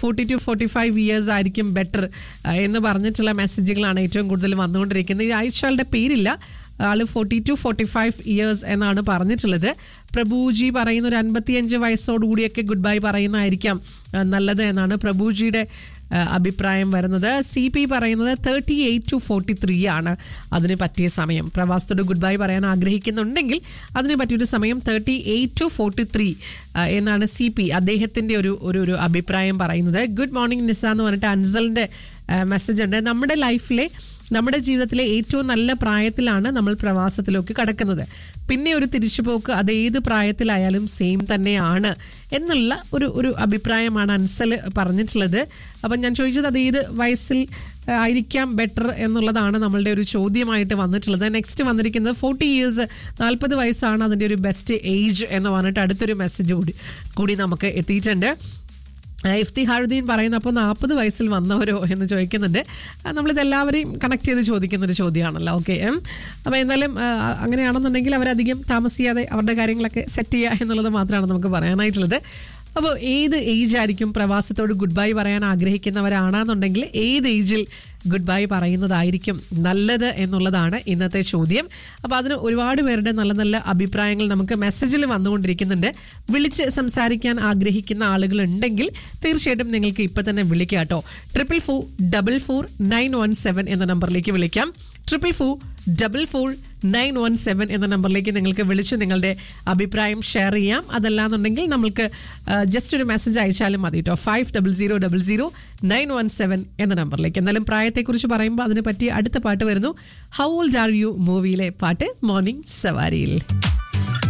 forty two forty five years ആയിരിക്കും better എന്ന് പറഞ്ഞിട്ടുള്ള മെസ്സേജുകളാണ് ഏറ്റവും കൂടുതൽ വന്നുകൊണ്ടിരിക്കുന്നത് ഈ അയച്ചയാളുടെ പേരില്ല ആള് forty two forty five years എന്നാണ് പറഞ്ഞിട്ടുള്ളത് പ്രഭുജി പറയുന്ന ഒരു അൻപത്തിയഞ്ച് വയസ്സോടുകൂടിയൊക്കെ ഗുഡ് ബൈ പറയുന്നതായിരിക്കാം ആ, നല്ലത് എന്നാണ് പ്രഭുജിയുടെ ആ, അഭിപ്രായം വരുന്നത് സി പി പറയുന്നത് thirty eight to forty three ആണ് അതിന് പറ്റിയ സമയം പ്രവാസത്തോട് ഗുഡ് ബൈ പറയാൻ ആഗ്രഹിക്കുന്നുണ്ടെങ്കിൽ അതിന് പറ്റിയൊരു സമയം thirty eight to forty three എന്നാണ് സി പി അദ്ദേഹത്തിൻ്റെ ഒരു ഒരു ഒരു അഭിപ്രായം പറയുന്നത് ഗുഡ് മോർണിംഗ് നിസ എന്ന് പറഞ്ഞിട്ട് അൻസലിൻ്റെ മെസ്സേജ് ഉണ്ട് നമ്മുടെ ലൈഫിലെ നമ്മുടെ ജീവിതത്തിലെ ഏറ്റവും നല്ല പ്രായത്തിലാണ് നമ്മൾ പ്രവാസത്തിലേക്ക് കടക്കുന്നത് പിന്നെ ഒരു തിരിച്ചുപോക്ക് അത് ഏത് പ്രായത്തിലായാലും സെയിം തന്നെയാണ് എന്നുള്ള ഒരു ഒരു അഭിപ്രായമാണ് അൻസൽ പറഞ്ഞിട്ടുള്ളത് അപ്പം ഞാൻ ചോദിച്ചത് അത് ഏത് വയസ്സിൽ ആ, ആയിരിക്കാം ബെറ്റർ എന്നുള്ളതാണ് നമ്മളുടെ ഒരു ചോദ്യമായിട്ട് വന്നിട്ടുള്ളത് നെക്സ്റ്റ് വന്നിരിക്കുന്നത് ഫോർട്ടി ഇയേഴ്സ് നാൽപ്പത് വയസ്സാണ് അതിൻ്റെ ഒരു ബെസ്റ്റ് ഏജ് എന്ന് പറഞ്ഞിട്ട് അടുത്തൊരു മെസ്സേജ് കൂടി കൂടി നമുക്ക് എത്തിയിട്ടുണ്ട് ഇഫ്തിഹാറുദ്ദീൻ പറയുന്ന അപ്പോൾ നാൽപ്പത് വയസ്സിൽ വന്നവരോ എന്ന് ചോദിക്കുന്നുണ്ട് ആ, നമ്മളിത് എല്ലാവരെയും കണക്ട് ചെയ്ത് ചോദിക്കുന്ന ഒരു ചോദ്യമാണല്ലോ ഓക്കെ അപ്പോൾ എന്തായാലും ആ, അങ്ങനെയാണെന്നുണ്ടെങ്കിൽ അവരധികം താമസിയാതെ അവരുടെ കാര്യങ്ങളൊക്കെ സെറ്റ് ചെയ്യുക എന്നുള്ളത് മാത്രമാണ് നമുക്ക് പറയാനായിട്ടുള്ളത് അപ്പോൾ ഏത് ഏജ് ആയിരിക്കും പ്രവാസത്തോട് ഗുഡ് ബൈ പറയാൻ ആഗ്രഹിക്കുന്നവരാണെന്നുണ്ടെങ്കിൽ ഏത് ഏജിൽ ഗുഡ് ബൈ പറയുന്നതായിരിക്കും നല്ലത് എന്നുള്ളതാണ് ഇന്നത്തെ ചോദ്യം അപ്പോൾ അതിന് ഒരുപാട് പേരുടെ നല്ല നല്ല അഭിപ്രായങ്ങൾ നമുക്ക് മെസ്സേജിൽ വന്നുകൊണ്ടിരിക്കുന്നുണ്ട് വിളിച്ച് സംസാരിക്കാൻ ആഗ്രഹിക്കുന്ന ആളുകൾ ഉണ്ടെങ്കിൽ തീർച്ചയായിട്ടും നിങ്ങൾക്ക് ഇപ്പം തന്നെ വിളിക്കാം കേട്ടോ triple four double four nine one seven എന്ന നമ്പറിലേക്ക് വിളിക്കാം triple four double four nine one seven എന്ന നമ്പറിലേക്ക് നിങ്ങൾക്ക് വിളിച്ച് നിങ്ങളുടെ അഭിപ്രായം ഷെയർ ചെയ്യാം അതല്ലാന്നുണ്ടെങ്കിൽ നമ്മൾക്ക് ജസ്റ്റ് ഒരു മെസ്സേജ് അയച്ചാലും മതി കേട്ടോ five double zero double zero nine one seven എന്ന നമ്പറിലേക്ക് എന്നാലും പ്രായത്തെക്കുറിച്ച് പറയുമ്പോൾ അതിനെ പറ്റി അടുത്ത പാട്ട് വരുന്നു ഹൗ ഓൾഡ് ആർ യു മൂവിയിലെ പാട്ട് മോർണിംഗ് സവാരിയിൽ